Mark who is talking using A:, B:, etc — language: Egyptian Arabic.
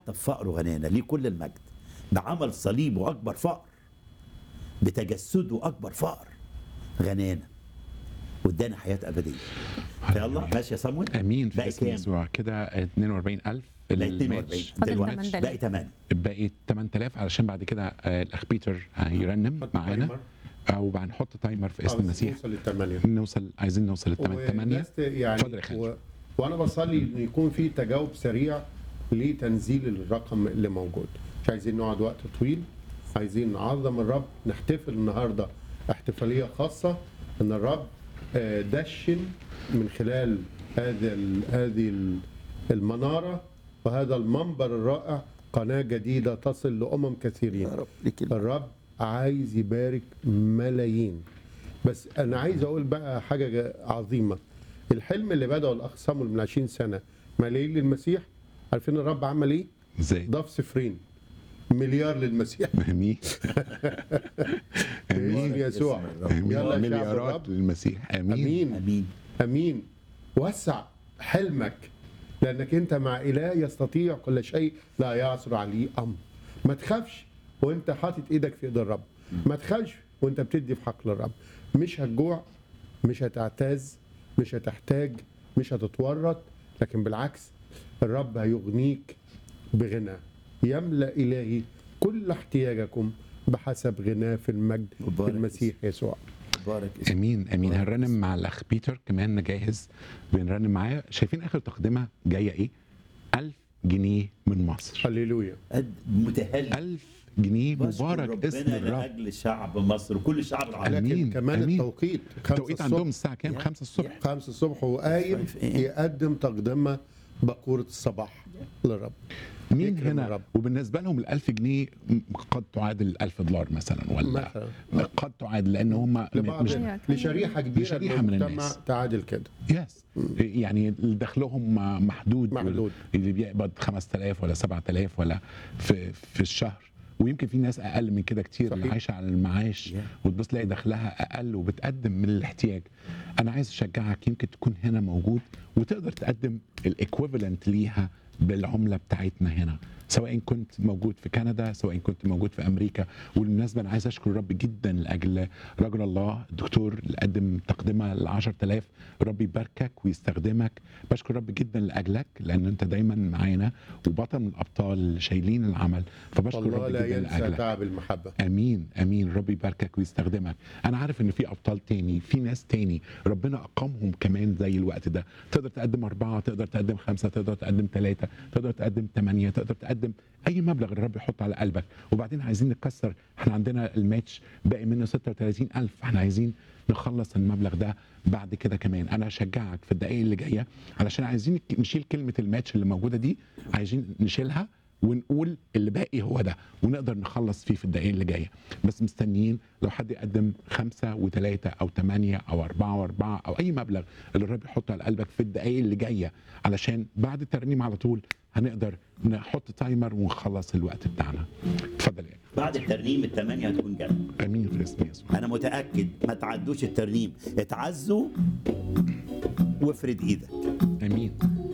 A: بفقر وغنانا ليه كل المجد بعمل صليبه أكبر فقر بتجسده أكبر فقر غنانا وادانا حياة أبدية فيلا ماشي يا صمويل
B: امين في
A: باقي
B: اسم
A: كام؟
B: يسوع كده 42000
A: بقى
B: الماتش
A: 42
C: فاضل
A: دلوقتي
C: 8000.
A: باقي 8
B: باقي 8000 علشان بعد كده آه، الاخ بيتر هيرنم
D: حط
B: معانا
D: تايمر.
B: او هنحط تايمر في اسم
D: آه، بس
B: المسيح
D: نوصل للثمانية
B: نوصل عايزين نوصل لل 8
D: والناس ت- يعني
B: اتفضل يا خالد.
D: و... وانا بصلي ان يكون في تجاوب سريع لتنزيل الرقم اللي موجود مش عايزين نقعد وقت طويل عايزين نعظم الرب نحتفل النهارده احتفاليه خاصه ان الرب آه، دشن من خلال هذا ال- هذه ال- المناره وهذا المنبر الرائع قناه جديده تصل لامم كثيرين
A: يا رب ليك الم-
D: الرب عايز يبارك ملايين بس انا عايز اقول بقى حاجه جا- عظيمه الحلم اللي بدأه الاخ صامول من 20 سنه ملايين للمسيح عارفين الرب عمل ايه؟
B: ازاي
D: ضاف صفرين مليار للمسيح
B: امين
D: باسم
B: امين
D: يسوع
B: امين
D: يلا يا شعب
B: مليارات
D: الرب
B: للمسيح امين
D: امين
A: امين
D: امين وسع حلمك لانك انت مع اله يستطيع كل شيء لا يعثر عليه امر ما تخافش وانت حاطط ايدك في ايد الرب ما تخافش وانت بتدي في حق الرب مش هتجوع مش هتعتاز مش هتحتاج مش هتتورط لكن بالعكس الرب هيغنيك بغنى يملا الهي كل احتياجكم بحسب غناه في المجد في
A: مبارك
D: المسيح يسوع
A: بارك اسمك
B: امين امين هنرنم مع الاخ بيتر كمان جاهز بنرنم معاه شايفين اخر تقدمه جايه ايه 1000 جنيه من مصر
D: هللويا
A: قد متهيأ
B: 1000 جنيه
A: بشكر
B: مبارك اسم
A: ربنا
B: الرب
A: لاجل شعب مصر وكل الشعب العربي
D: لكن
B: أمين،
D: كمان
B: أمين.
D: التوقيت خمسة
B: التوقيت عندهم
D: الصبح
B: الساعه كام
A: يا-
B: 5 الصبح
D: خمسة الصبح وقايم
A: شايف إيه؟
D: يقدم تقدمة بقورة الصباح للرب
B: مين
D: يكرم
B: هنا
D: الرب.
B: وبالنسبه لهم ال 1000 جنيه قد تعادل 1000 دولار مثلا ولا
D: مثلا
B: قد تعادل لان هم
D: لبعض
B: مش
C: أيوة.
D: لشريحة كبيرة
B: لشريحة من
D: المجتمع
B: الناس.
D: تعادل كده
B: يس يعني دخلهم محدود
D: محدود.
B: اللي بيقبض 5000 ولا 7000 ولا في في الشهر ويمكن في ناس اقل من كده كتير اللي
D: صحيح.
B: عايشه على المعاش
A: Yeah.
B: وتبص تلاقي دخلها اقل وبتقدم من الاحتياج انا عايز اشجعك يمكن تكون هنا موجود وتقدر تقدم الايكويفالنت ليها بالعمله بتاعتنا هنا سواء كنت موجود في كندا سواء كنت موجود في امريكا وبالمناسبه انا عايز اشكر الرب جدا لاجل رجل الله الدكتور اللي قدم تقدمه ل 10000 رب يباركك ويستخدمك بشكر الرب جدا لاجلك لان انت دايما معانا وبطل من الابطال اللي شايلين العمل فبشكر
D: الله
B: الرب
D: لا
B: جدا
D: ينسى
B: لاجلك
D: تعب المحبة
B: امين امين رب يباركك ويستخدمك انا عارف ان في ابطال تاني في ناس تاني ربنا اقامهم كمان زي الوقت ده تقدر تقدم اربعه تقدر تقدم خمسه تقدر تقدم ثلاثه تقدر تقدم ثمانيه تقدر تقدم اي مبلغ الرب يحط على قلبك وبعدين عايزين نكسر احنا عندنا الماتش باقي منه 36000 احنا عايزين نخلص المبلغ ده بعد كده كمان انا اشجعك في الدقائق اللي جايه علشان عايزين نشيل كلمه الماتش اللي موجوده دي عايزين نشيلها ونقول اللي باقي هو ده ونقدر نخلص فيه في الدقائق اللي جايه بس مستنيين لو حد يقدم خمسة وثلاثة أو ثمانية أو أربعة وأربعة أو أي مبلغ اللي الرب يحطه على قلبك في الدقائق اللي جاية علشان بعد الترنيم على طول هنقدر نحط تايمر ونخلص الوقت بتاعنا اتفضل يا
A: بعد الترنيم الثمانية هتكون جنة
B: امين في اسم يسوع
A: انا متاكد ما تعدوش الترنيم اتعزوا وافرد ايدك
B: امين